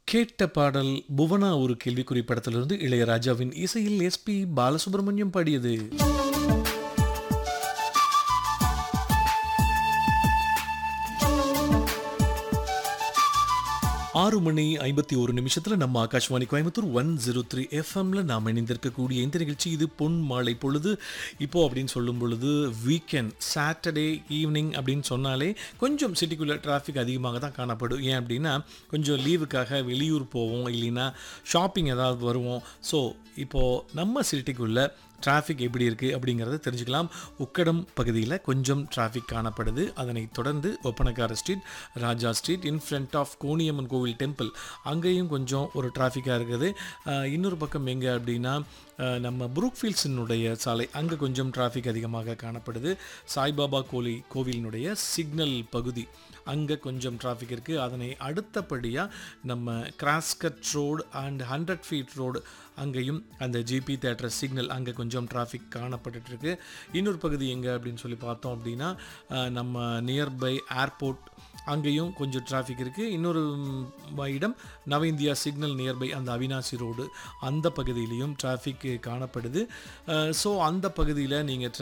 கேட்ட பாடல் புவனா ஒரு கேள்விக்குறி படத்திலிருந்து இளையராஜாவின் இசையில் எஸ்பி பாலசுப்ரமணியம் பாடியது ஆறு மணி ஐம்பத்தி ஒரு நிமிஷத்துல நம்ம Akashvani Coimbatore one zero three எஃப்எம்ல நாம் இணைந்திருக்கக்கூடிய இந்த நிகழ்ச்சி இது பொன் மாலை பொழுது இப்போ அப்படின்னு சொல்லும் பொழுது வீக்கெண்ட் சாட்டர்டே ஈவினிங் அப்படின்னு சொன்னாலே கொஞ்சம் சிட்டிக்குள்ளே டிராஃபிக் அதிகமாக தான் காணப்படும் ஏன் அப்படின்னா கொஞ்சம் லீவுக்காக வெளியூர் போவோம் இல்லைன்னா ஷாப்பிங் ஏதாவது வருவோம் ஸோ இப்போது நம்ம சிட்டிக்குள்ளே டிராஃபிக் எப்படி இருக்குது அப்படிங்கிறத தெரிஞ்சுக்கலாம் உக்கடம் பகுதியில் கொஞ்சம் டிராஃபிக் காணப்படுது அதனைத் தொடர்ந்து Oppanakkara street Raja street in front of Koniamman கோவில் டெம்பிள் அங்கேயும் கொஞ்சம் ஒரு டிராஃபிக்காக இருக்குது ஆஹ் இன்னொரு பக்கம் எங்கே அப்படின்னா ஆஹ் நம்ம புரூக்ஃபீல்ட்ஸினுடைய சாலை அங்கே கொஞ்சம் டிராஃபிக் அதிகமாக காணப்படுது சாய்பாபா கோலி கோவிலினுடைய சிக்னல் பகுதி அங்கே கொஞ்சம் டிராஃபிக் இருக்குது அதனை அடுத்தபடியாக நம்ம crosscut road and hundred feet road அங்கேயும் அந்த ஜிபி தேட்டர் சிக்னல் அங்கே கொஞ்சம் டிராஃபிக் காணப்பட்டுருக்கு இன்னொரு பகுதி எங்கே அப்படின்னு சொல்லி பார்த்தோம் அப்படின்னா அஹ், நம்ம நியர்பை ஏர்போர்ட் அங்கேயும் கொஞ்சம் டிராஃபிக் இருக்குது இன்னொரு ம், இடம் நவ இந்தியா சிக்னல் நியர்பை அந்த அவினாசி ரோடு அந்த பகுதியிலையும் டிராஃபிக் காணப்படுது ஸோ அந்த பகுதியில் நீங்கள்